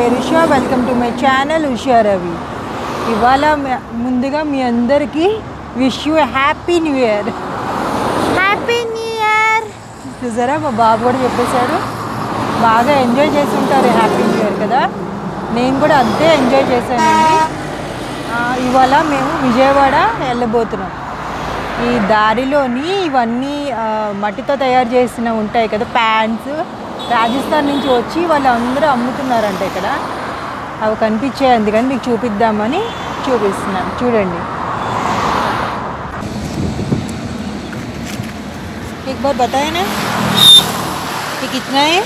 పేరు Usha welcome to my channel Usha Ravi ఇవాళ మ- ముందుగా మీ అందరికీ wish you happy new year happy new year చూసారా మా బాబు కూడా చెప్పేశాడు బాగా ఎంజాయ్ చేసి ఉంటారు హ్యాపీ న్యూ ఇయర్ కదా నేను కూడా అంతే ఎంజాయ్ చేశానండి ఆ, ఇవాళ మేము విజయవాడ వెళ్ళబోతున్నాం ఈ దారిలోని ఇవన్నీ ఆ, మట్టితో తయారు చేసిన ఉంటాయి కదా ప్యాంట్స్ రాజస్థాన్ నుంచి వచ్చి వాళ్ళు అందరూ అమ్ముతున్నారంట ఇక్కడ అవి కనిపించాయి అందుకని మీకు చూపిద్దామని చూపిస్తున్నాను చూడండి एक बार बताए ना ये कितना है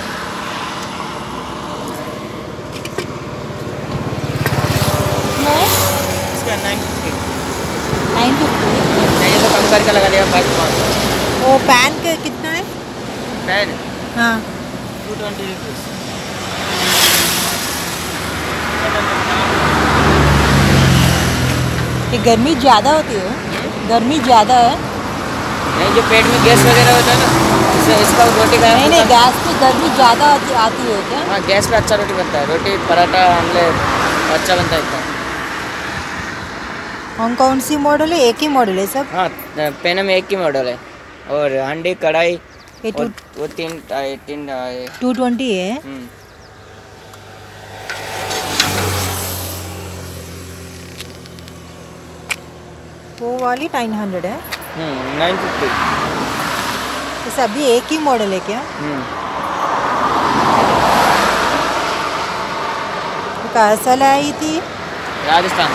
कितना है इसका नाइन फिफ्टी नाइन फिफ्टी चाहिए तो कम करके लगा देगा फाइव पाँच वो पैन का कितना है पेन हाँ टू ट्वेंटी रुपीज़ ये गर्मी ज़्यादा होती है गर्मी ज़्यादा है नहीं जो पेट में गैस वगैरह होता है ना इससे इसका रोटी का नहीं नहीं गैस पे गर्मी ज़्यादा आती, आती है क्या हाँ गैस पे अच्छा रोटी बनता है रोटी पराठा ऑमलेट अच्छा बनता है इसका कौन कौन सी मॉडल है एक ही मॉडल है सब हाँ पेन में एक ही मॉडल है और हांडी कढ़ाई ये टू और वो तीन आए तीन आए टू ट्वेंटी है हम्म वो वाली नाइन हंड्रेड है हम्म नाइन फिफ्टी ये सभी एक ही मॉडल है क्या हम्म ये कहाँ से लाई थी राजस्थान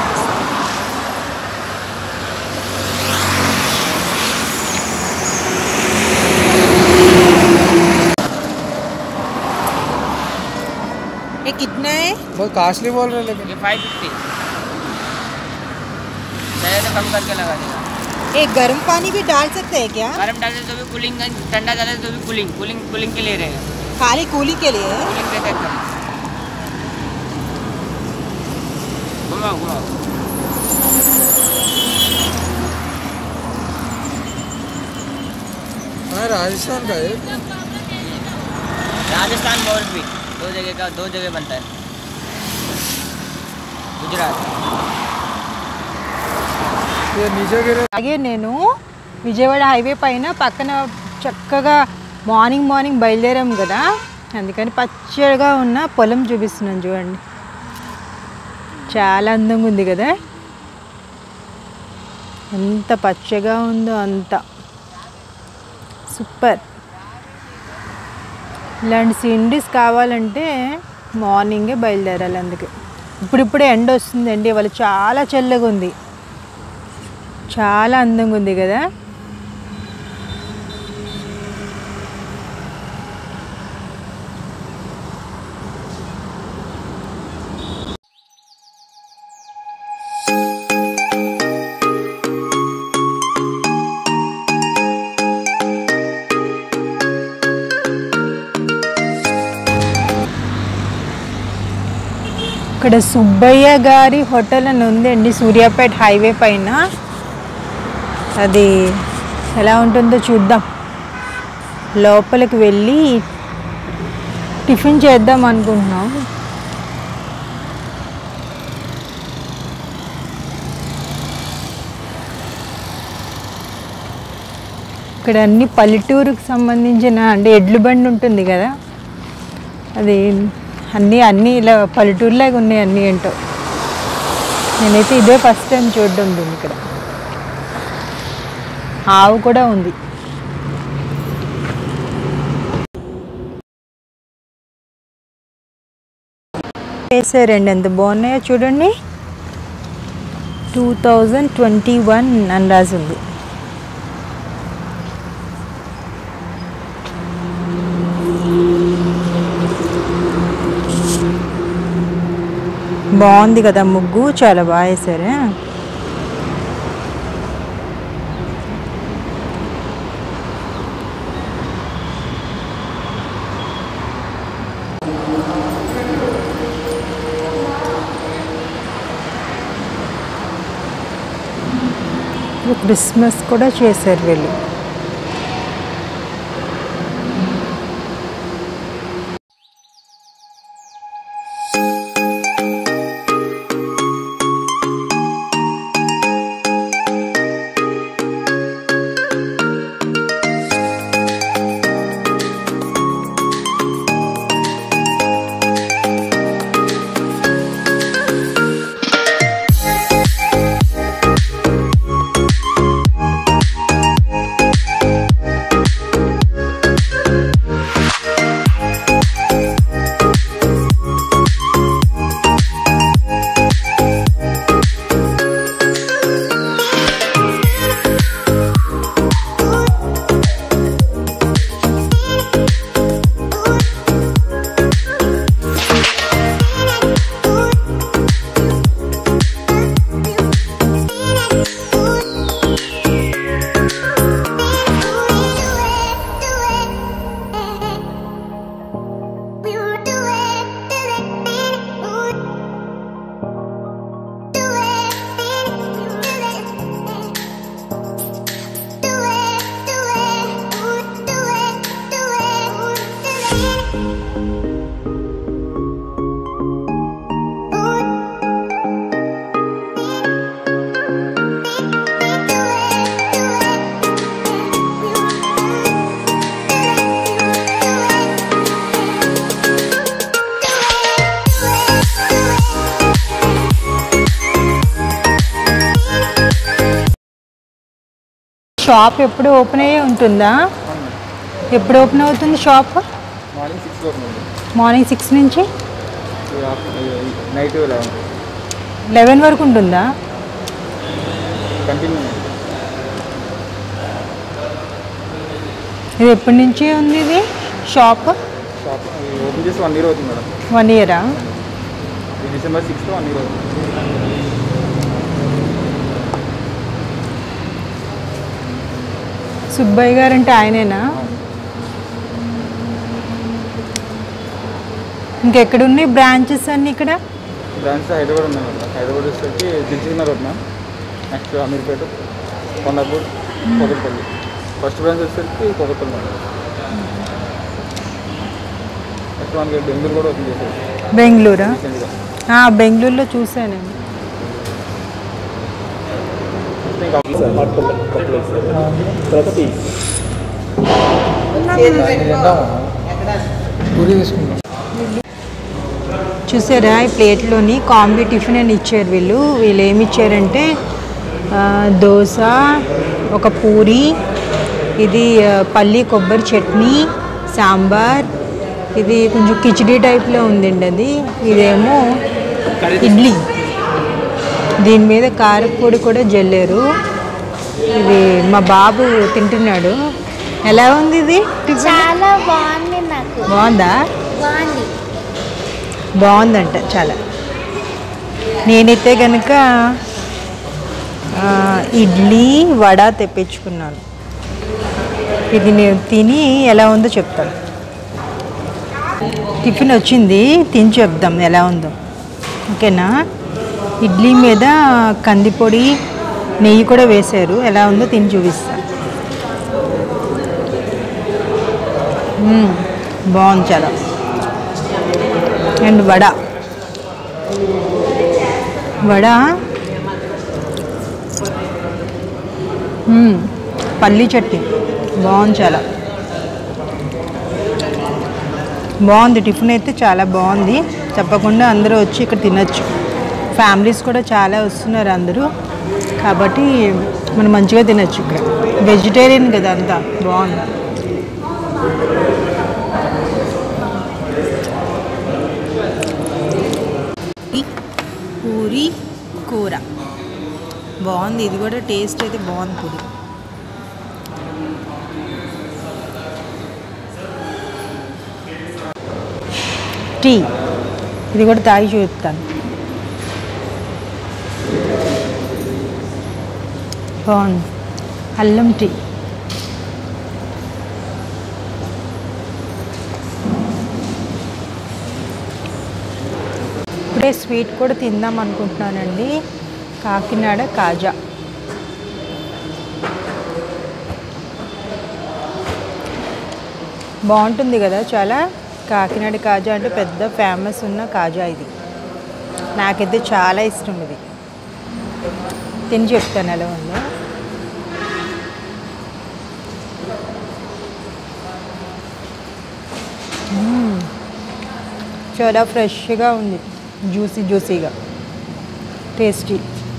ये कितना है बहुत कॉस्टली बोल रहे लेकिन ये फाइव फिफ्टी चाहिए तो कम करके लगा देगा ये गर्म पानी भी डाल सकते हैं क्या गरम डाले तो भी कूलिंग ठंडा डाले तो भी कूलिंग कूलिंग कूलिंग के लिए रहेगा खाली कूली के लिए है? कूलिंग रहता है एकदम घुमाओ घुमाओ हाँ राजस्थान का है राजस्थान मोर भी दो जगह का दो जगह बनता है गुजरात ये नीचे गिरे అలాగే నేను విజయవాడ హైవే పైన పక్కన చక్కగా మార్నింగ్ మార్నింగ్ బయలుదేరాం కదా అందుకని పచ్చగా ఉన్న పొలం చూపిస్తున్నాను చూడండి చాలా అందంగా ఉంది కదా ఎంత పచ్చగా ఉందో అంత సూపర్ ఇలాంటి సీనరీస్ కావాలంటే మార్నింగే బయలుదేరాలి అందుకే ఇప్పుడిప్పుడే ఎండ వస్తుందండి ఇవాళ చాలా చల్లగా ఉంది చాలా అందంగా ఉంది కదా ఇక్కడ సుబ్బయ్య గారి హోటల్ అని ఉందండి సూర్యాపేట హైవే పైన అది ఎలా ఉంటుందో చూద్దాం లోపలికి వెళ్ళి టిఫిన్ చేద్దాం అనుకుంటున్నాం ఇక్కడ అన్ని పల్లెటూరుకు సంబంధించిన అంటే ఎడ్లు బండి ఉంటుంది కదా అది అన్నీ అన్నీ ఇలా పల్లెటూరులాగా ఉన్నాయి అన్నీ ఏంటో నేనైతే ఇదే ఫస్ట్ టైం చూడడం దీన్ని ఇక్కడ ఆవు కూడా ఉంది వేసారండి ఎంత బాగున్నాయో చూడండి టూ థౌజండ్ ట్వంటీ వన్ అని రాసి ఉంది బాగుంది కదా ముగ్గు చాలా బాగా వేసారే క్రిస్మస్ కూడా చేశారు వీళ్ళు షాప్ ఎప్పుడు ఓపెన్ అయ్యే ఉంటుందా ఎప్పుడు ఓపెన్ అవుతుంది షాప్ మార్నింగ్ సిక్స్ ఓపెన్ ఉంది మార్నింగ్ సిక్స్ నుంచి నైట్ లెవెన్ లెవెన్ వరకు ఉంటుందా కంటిన్యూ ఇది ఎప్పటి నుంచి ఉంది ఇది షాప్ షాప్ ఓపెన్ చేసి వన్ ఇయర్ అవుతుంది మేడం వన్ ఇయరా ఈ డిసెంబర్ సిక్స్త్ వన్ ఇయర్ అవుతుంది సుబ్బయ్య గారు అంటే ఆయనేనా ఇంకెక్కడున్నాయి బ్రాంచెస్ అన్నీ ఇక్కడ బ్రాంచ్ హైదరాబాద్ ఉన్నాయి మేడం హైదరాబాద్ వచ్చేసరికి దిల్చుకున్నారు road ma'am next Ameerpet Kondapur Kukatpally first branch వచ్చేసరికి కొకట్పల్లి మేడం నెక్స్ట్ మనకి బెంగళూరు కూడా ఓపెన్ చేశారు బెంగళూరా రీసెంట్గా ఆ, బెంగళూరులో చూసాను నేను పూరి తీసుకున్నాం చూసారా ఈ ప్లేట్లోని కాంబీ టిఫిన్ అని ఇచ్చారు వీళ్ళు వీళ్ళు ఏమి ఇచ్చారంటే ఆ, దోశ ఒక పూరి ఇది ఆ, పల్లి కొబ్బరి చట్నీ సాంబార్ ఇది కొంచెం కిచిడి టైప్లో ఉందండి అది ఇదేమో ఇడ్లీ దీని మీద కారపొడి కూడా జల్లారు ఇది మా బాబు తింటున్నాడు ఎలా ఉంది ఇది టిఫిన్ చాలా బాగుంది నాకు బాగుందా బాగుంది బాగుందంట చాలా నేనైతే కనుక ఆ, ఇడ్లీ వడ తెప్పించుకున్నాను ఇది నేను తిని ఎలా ఉందో చెప్తాను టిఫిన్ వచ్చింది తిని చెప్దాం ఎలా ఉందో ఓకేనా ఇడ్లీ మీద కందిపొడి నెయ్యి కూడా వేశారు ఎలా ఉందో తిని చూపిస్తా మ్మ్, బాగుంది చాలా అండ్ వడ వడ మ్మ్, పల్లీ చట్నీ బాగుంది చాలా బాగుంది టిఫిన్ అయితే చాలా బాగుంది తప్పకుండా అందరూ వచ్చి ఇక్కడ తినచ్చు ఫ్యామిలీస్ కూడా చాలా వస్తున్నారు అందరూ కాబట్టి మనం మంచిగా తినచ్చు ఇక్కడ వెజిటేరియన్ కదా అంతా బాగుంది పూరి కూర బాగుంది ఇది కూడా టేస్ట్ అయితే బాగుంది పూరి టీ ఇది కూడా తాగి చూపుతాను బాగుంది అల్లం టీ ఇప్పుడే స్వీట్ కూడా తిందాం అనుకుంటున్నానండి కాకినాడ కాజా బాగుంటుంది కదా చాలా కాకినాడ కాజా అంటే పెద్ద ఫేమస్ ఉన్న కాజా ఇది నాకైతే చాలా ఇష్టం ఇది తిని చెప్తాను ఎలా ఉందో మ్మ్. చాలా ఫ్రెష్గా ఉంది జ్యూసీ జ్యూసీగా టేస్టీ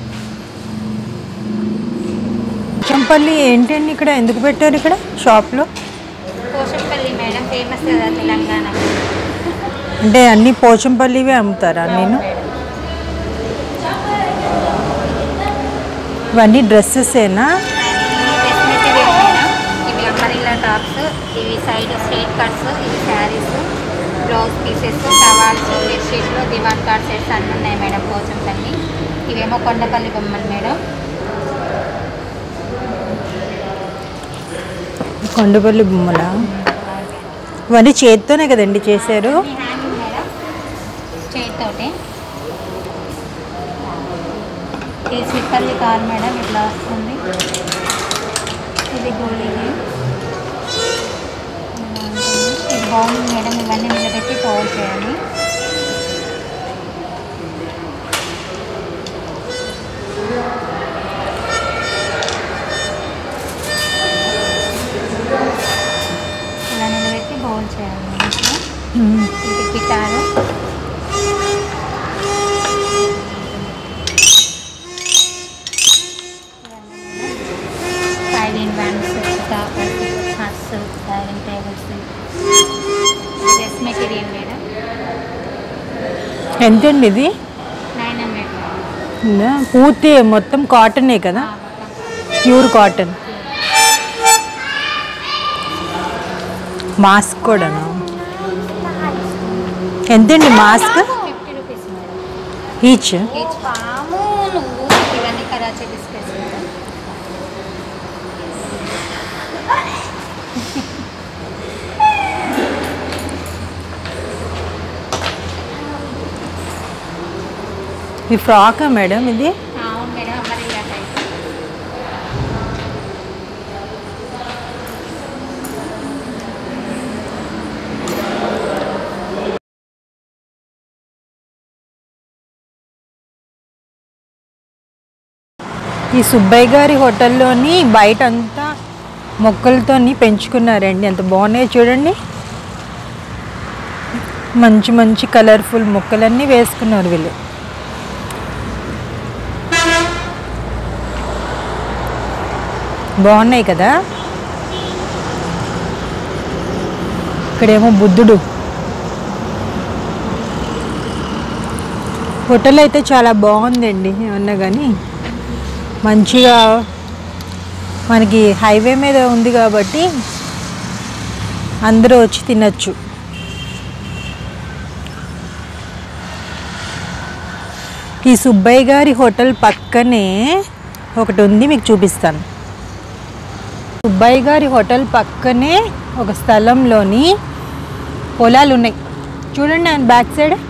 చంపల్లి ఏంటండి ఇక్కడ ఎందుకు పెట్టారు ఇక్కడ షాప్లో కోశంపల్లి మేడం ఫేమస్ కదా తెలంగాణ అంటే అన్ని పోచంపల్లివే అమ్ముతారా నేను ఇవన్నీ డ్రెస్సెసేనా డ్రెస్ మెటీరియల్ మేడం ఇవి అంబరిల్లా టాప్స్ ఇవి సైడ్ స్ట్రైట్ కట్స్ ఇవి శారీస్ బ్లౌజ్ పీసెస్ టవాల్స్ బెడ్షీట్లు దివాన్ కార్డ్ సెట్స్ అన్నీ ఉన్నాయి మేడం పోచంపల్లి ఇవేమో కొండపల్లి బొమ్మలు మేడం కొండపల్లి బొమ్మల ఇవన్నీ చేత్తోనే కదండి చేశారు ఈ హ్యాంగింగ్ మేడం స్ట్రైట్ తోటి ఇది స్లిప్పర్లీ కార్ మేడం ఇట్లా వస్తుంది ఇది గోళీది ఇది బాగుంది మేడం ఇవన్నీ నిలబెట్టి ఫోల్డ్ చేయాలి ఇలా నిలబెట్టి బౌల్ చేయాలి మేడం ఇట్లా. మ్మ్. ఇది గిటారు ఫైవ్ ఇన్ వన్ ఎంతండి ఇది నైన్ హండ్రెడ్ ఉందా? పూర్తి మొత్తం కాటనే కదా ప్యూర్ కాటన్ మాస్క్ కూడానా ఎంతండి mask fifty rupees madam each each పాము నువ్వు ఇవన్నీ కరాచీ బిస్కెట్స్ మేడం ఈ ఫ్రాకా మేడం ఇది అవును మేడం అంబరిల్లా టైప్ ఈ సుబ్బయ్య గారి హోటల్లోని బయట అంతా మొక్కలతోని పెంచుకున్నారండి ఎంత బాగున్నాయో చూడండి మంచి మంచి కలర్ఫుల్ మొక్కలన్నీ వేసుకున్నారు వీళ్ళు బాగున్నాయి కదా ఇక్కడేమో బుద్ధుడు హోటల్ అయితే చాలా బాగుందండి ఏమన్నా కానీ మంచిగా మనకి హైవే మీద ఉంది కాబట్టి అందరూ వచ్చి తినచ్చు ఈ సుబ్బయ్య గారి హోటల్ పక్కనే ఒకటి ఉంది మీకు చూపిస్తాను సుబ్బయ్య గారి హోటల్ పక్కనే ఒక స్థలంలోని పొలాలు ఉన్నాయి చూడండి ఆయన బ్యాక్ సైడ్